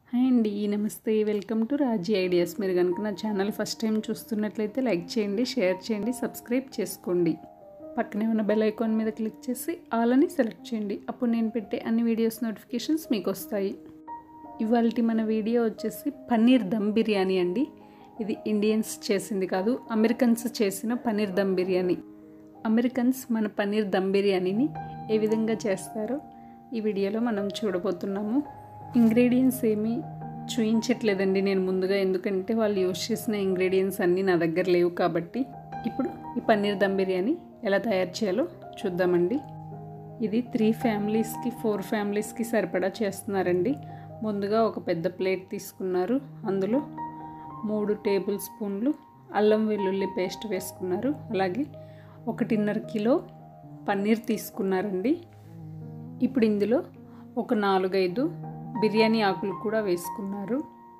hi అండి నమస్తే welcome to Raji ideas మీరు కనుక నా ఛానల్ ఫస్ట్ టైం చూస్తున్నట్లయితే లైక్ చేయండి షేర్ చేయండి సబ్స్క్రైబ్ చేసుకోండి పక్కనే ఉన్న బెల్ ఐకాన్ మీద క్లిక్ చేసి ఆల్ అని సెలెక్ట్ చేయండి అప్పుడు నేను పెట్టే అన్ని వీడియోస్ నోటిఫికేషన్స్ మీకు వస్తాయి ఇవాళ మన వీడియో వచ్చేసి పన్నీర్ దమ్ బిర్యానీ అండి ఇది ఇండియన్స్ చేసింది కాదు అమెరికన్స్ చేసిన పన్నీర్ దమ్ బిర్యానీ అమెరికన్స్ మన పన్నీర్ దమ్ బిర్యానీని ఏ విధంగా చేస్తారో ఈ వీడియోలో మనం చూడబోతున్నాము ఇంగ్రీడియంట్స్ ఏమీ చూయించట్లేదండి నేను ముందుగా ఎందుకంటే వాళ్ళు యూజ్ చేసిన ఇంగ్రీడియంట్స్ అన్నీ నా దగ్గర లేవు కాబట్టి ఇప్పుడు ఈ పన్నీర్ దమ్ బిర్యానీ ఎలా తయారు చేయాలో చూద్దామండి ఇది త్రీ ఫ్యామిలీస్కి ఫోర్ ఫ్యామిలీస్కి సరిపడా చేస్తున్నారండి ముందుగా ఒక పెద్ద ప్లేట్ తీసుకున్నారు అందులో మూడు టేబుల్ స్పూన్లు అల్లం వెల్లుల్లి పేస్ట్ వేసుకున్నారు అలాగే ఒకటిన్నర కిలో పన్నీర్ తీసుకున్నారండి ఇప్పుడు ఇందులో ఒక నాలుగైదు బిర్యానీ ఆకులు కూడా వేసుకున్నారు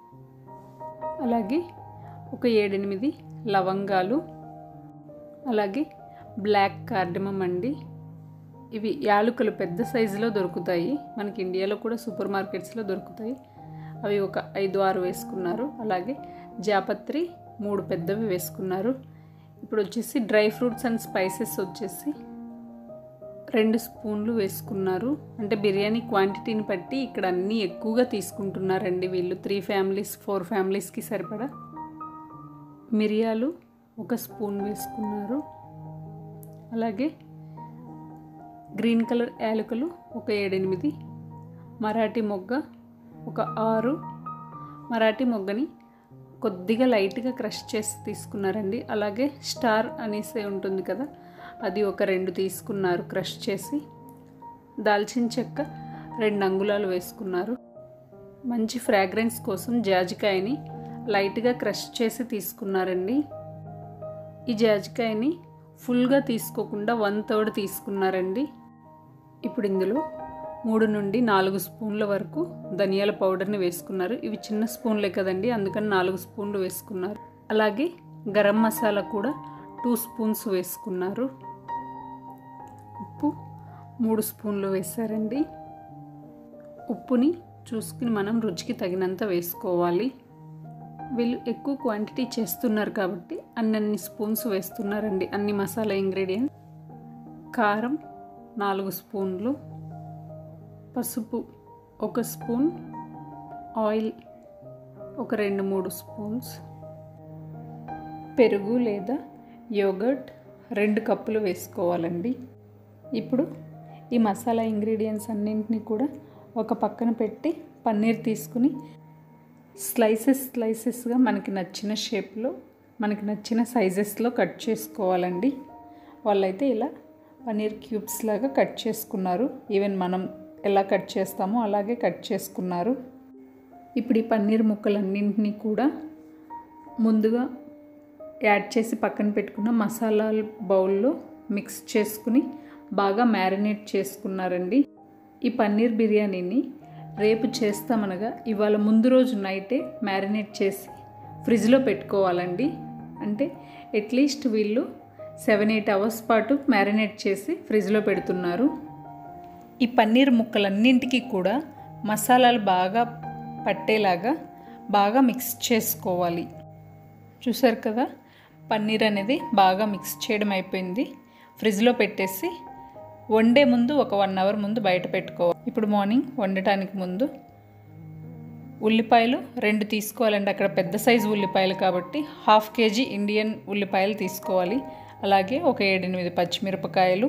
అలాగే ఒక ఏడెనిమిది లవంగాలు అలాగే బ్లాక్ కార్డమం అండి ఇవి యాలుకలు పెద్ద సైజులో దొరుకుతాయి మనకి ఇండియాలో కూడా సూపర్ మార్కెట్స్లో దొరుకుతాయి అవి ఒక ఐదు ఆరు వేసుకున్నారు అలాగే జాపత్రి మూడు పెద్దవి వేసుకున్నారు ఇప్పుడు వచ్చేసి డ్రై ఫ్రూట్స్ అండ్ స్పైసెస్ వచ్చేసి రెండు స్పూన్లు వేసుకున్నారు అంటే బిర్యానీ క్వాంటిటీని బట్టి ఇక్కడ అన్నీ ఎక్కువగా తీసుకుంటున్నారండి వీళ్ళు త్రీ ఫ్యామిలీస్ ఫోర్ ఫ్యామిలీస్కి సరిపడా మిరియాలు ఒక స్పూన్ వేసుకున్నారు అలాగే గ్రీన్ కలర్ యాలకులు ఒక ఏడెనిమిది మరాఠీ మొగ్గ ఒక ఆరు మరాఠీ మొగ్గని కొద్దిగా లైట్గా క్రష్ చేసి తీసుకున్నారండి అలాగే స్టార్ అనేసి ఉంటుంది కదా అది ఒక రెండు తీసుకున్నారు క్రష్ చేసి దాల్చిన చెక్క రెండు అంగుళాలు వేసుకున్నారు మంచి ఫ్రాగ్రెన్స్ కోసం జాజికాయని లైట్గా క్రష్ చేసి తీసుకున్నారండి ఈ జాజికాయని ఫుల్గా తీసుకోకుండా వన్ థర్డ్ తీసుకున్నారండి ఇప్పుడు ఇందులో మూడు నుండి నాలుగు స్పూన్ల వరకు ధనియాల పౌడర్ని వేసుకున్నారు ఇవి చిన్న స్పూన్లే కదండి అందుకని నాలుగు స్పూన్లు వేసుకున్నారు అలాగే గరం మసాలా కూడా టూ స్పూన్స్ వేసుకున్నారు ఉప్పు మూడు స్పూన్లు వేశారండి ఉప్పుని చూసుకుని మనం రుచికి తగినంత వేసుకోవాలి వీళ్ళు ఎక్కువ క్వాంటిటీ చేస్తున్నారు కాబట్టి అన్నన్ని స్పూన్స్ వేస్తున్నారండి అన్ని మసాలా ఇంగ్రీడియంట్ కారం నాలుగు స్పూన్లు పసుపు ఒక స్పూన్ ఆయిల్ ఒక రెండు మూడు స్పూన్స్ పెరుగు లేదా యోగర్ట్ రెండు కప్పులు వేసుకోవాలండి ఇప్పుడు ఈ మసాలా ఇంగ్రీడియంట్స్ అన్నింటినీ కూడా ఒక పక్కన పెట్టి పన్నీర్ తీసుకుని స్లైసెస్ స్లైసెస్గా మనకి నచ్చిన షేప్లో మనకి నచ్చిన సైజెస్లో కట్ చేసుకోవాలండి వాళ్ళైతే ఇలా పన్నీర్ క్యూబ్స్ లాగా కట్ చేసుకున్నారు ఈవెన్ మనం ఎలా కట్ చేస్తామో అలాగే కట్ చేసుకున్నారు ఇప్పుడు ఈ పన్నీర్ ముక్కలన్నింటినీ కూడా ముందుగా యాడ్ చేసి పక్కన పెట్టుకున్న మసాలా బౌల్లో మిక్స్ చేసుకుని బాగా మ్యారినేట్ చేసుకున్నారండి ఈ పన్నీర్ బిర్యానీని రేపు చేస్తామనగా ఇవాళ ముందు రోజు నైటే మ్యారినేట్ చేసి ఫ్రిడ్జ్లో పెట్టుకోవాలండి అంటే అట్లీస్ట్ వీళ్ళు సెవెన్ ఎయిట్ అవర్స్ పాటు మ్యారినేట్ చేసి ఫ్రిడ్జ్లో పెడుతున్నారు ఈ పన్నీర్ ముక్కలన్నింటికి కూడా మసాలాలు బాగా పట్టేలాగా బాగా మిక్స్ చేసుకోవాలి చూసారు కదా పన్నీర్ అనేది బాగా మిక్స్ చేయడం అయిపోయింది ఫ్రిడ్జ్లో పెట్టేసి వండే ముందు ఒక వన్ అవర్ ముందు బయట పెట్టుకోవాలి ఇప్పుడు మార్నింగ్ వండటానికి ముందు ఉల్లిపాయలు రెండు తీసుకోవాలండి అక్కడ పెద్ద సైజు ఉల్లిపాయలు కాబట్టి హాఫ్ కేజీ ఇండియన్ ఉల్లిపాయలు తీసుకోవాలి అలాగే ఒక ఏడెనిమిది పచ్చిమిరపకాయలు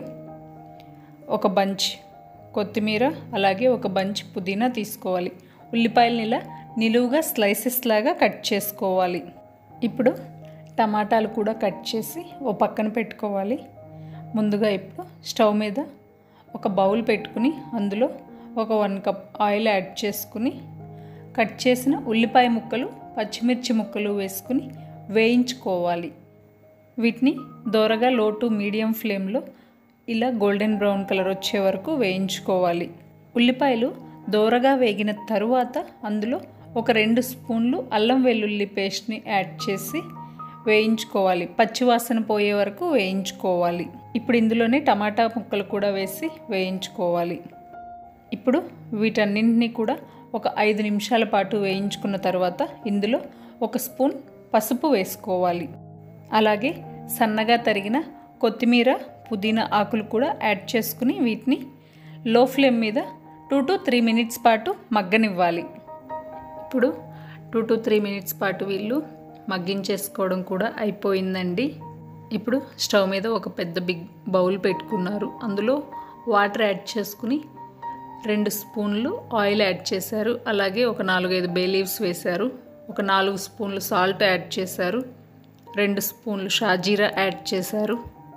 ఒక బంచ్ కొత్తిమీర అలాగే ఒక బంచ్ పుదీనా తీసుకోవాలి ఉల్లిపాయలని ఇలా నిలువుగా స్లైసెస్ లాగా కట్ చేసుకోవాలి ఇప్పుడు టమాటాలు కూడా కట్ చేసి ఓ పక్కన పెట్టుకోవాలి ముందుగా ఇప్పుడు స్టవ్ మీద ఒక బౌల్ పెట్టుకుని అందులో ఒక వన్ కప్ ఆయిల్ యాడ్ చేసుకుని కట్ చేసిన ఉల్లిపాయ ముక్కలు పచ్చిమిర్చి ముక్కలు వేసుకుని వేయించుకోవాలి వీటిని దోరగా లో టు మీడియం ఫ్లేమ్లో ఇలా గోల్డెన్ బ్రౌన్ కలర్ వచ్చే వరకు వేయించుకోవాలి ఉల్లిపాయలు దోరగా వేగిన తరువాత అందులో ఒక రెండు స్పూన్లు అల్లం వెల్లుల్లి పేస్ట్ని యాడ్ చేసి వేయించుకోవాలి పచ్చివాసన పోయే వరకు వేయించుకోవాలి ఇప్పుడు ఇందులోనే టమాటా ముక్కలు కూడా వేసి వేయించుకోవాలి ఇప్పుడు వీటన్నింటినీ కూడా ఒక ఐదు నిమిషాల పాటు వేయించుకున్న తర్వాత ఇందులో ఒక స్పూన్ పసుపు వేసుకోవాలి అలాగే సన్నగా తరిగిన కొత్తిమీర పుదీనా ఆకులు కూడా యాడ్ చేసుకుని వీటిని లో ఫ్లేమ్ మీద టూ టు త్రీ మినిట్స్ పాటు మగ్గనివ్వాలి ఇప్పుడు టూ టు త్రీ మినిట్స్ పాటు వీళ్ళు మగ్గించేసుకోవడం కూడా అయిపోయిందండి ఇప్పుడు స్టవ్ మీద ఒక పెద్ద బిగ్ బౌల్ పెట్టుకున్నారు అందులో వాటర్ యాడ్ చేసుకుని రెండు స్పూన్లు ఆయిల్ యాడ్ చేశారు అలాగే ఒక నాలుగైదు బే లీవ్స్ వేశారు ఒక నాలుగు స్పూన్లు సాల్ట్ యాడ్ చేశారు రెండు స్పూన్లు షాజీరా యాడ్ చేశారు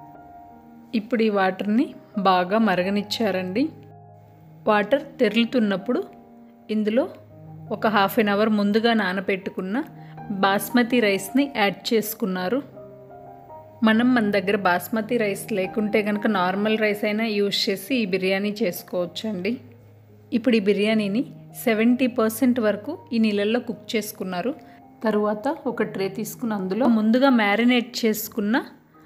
ఇప్పుడు ఈ వాటర్ని బాగా మరగనిచ్చారండి వాటర్ తెరులుతున్నప్పుడు ఇందులో ఒక హాఫ్ అన్ అవర్ ముందుగా నానబెట్టుకున్న బాస్మతి రైస్ని యాడ్ చేసుకున్నారు మనం మన దగ్గర బాస్మతి రైస్ లేకుంటే కనుక నార్మల్ రైస్ అయినా యూజ్ చేసి ఈ బిర్యానీ చేసుకోవచ్చండి ఇప్పుడు ఈ బిర్యానీని సెవెంటీ పర్సెంట్ వరకు ఈ నీళ్ళల్లో కుక్ చేసుకున్నారు తరువాత ఒక ట్రే తీసుకుని అందులో ముందుగా మ్యారినేట్ చేసుకున్న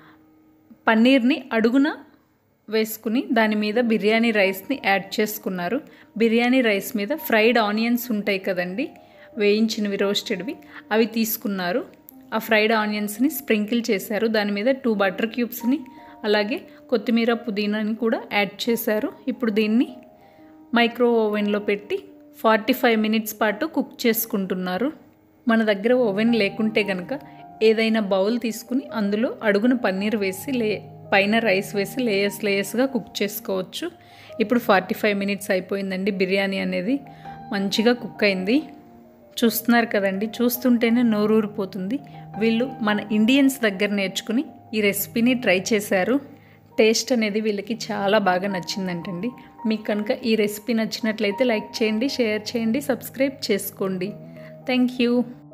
పన్నీర్ని అడుగున వేసుకుని దాని మీద బిర్యానీ రైస్ని యాడ్ చేసుకున్నారు బిర్యానీ రైస్ మీద ఫ్రైడ్ ఆనియన్స్ ఉంటాయి కదండి వేయించినవి రోస్టెడ్వి అవి తీసుకున్నారు ఆ ఫ్రైడ్ ఆనియన్స్ని స్ప్రింకిల్ చేశారు దాని మీద టూ బటర్ క్యూబ్స్ని అలాగే కొత్తిమీర పుదీనాని కూడా యాడ్ చేశారు ఇప్పుడు దీన్ని మైక్రో ఓవెన్లో పెట్టి ఫార్టీ ఫైవ్ మినిట్స్ పాటు కుక్ చేసుకుంటున్నారు మన దగ్గర ఓవెన్ లేకుంటే కనుక ఏదైనా బౌల్ తీసుకుని అందులో అడుగున పన్నీర్ వేసి లే పైన రైస్ వేసి లేయర్స్ లేయర్స్గా కుక్ చేసుకోవచ్చు ఇప్పుడు ఫార్టీ ఫైవ్ మినిట్స్ అయిపోయిందండి బిర్యానీ అనేది మంచిగా కుక్ అయింది చూస్తున్నారు కదండి చూస్తుంటేనే నోరూరిపోతుంది వీళ్ళు మన ఇండియన్స్ దగ్గర నేర్చుకుని ఈ రెసిపీని ట్రై చేశారు టేస్ట్ అనేది వీళ్ళకి చాలా బాగా నచ్చిందంటండి మీకు కనుక ఈ రెసిపీ నచ్చినట్లయితే లైక్ చేయండి షేర్ చేయండి సబ్స్క్రైబ్ చేసుకోండి థ్యాంక్ యూ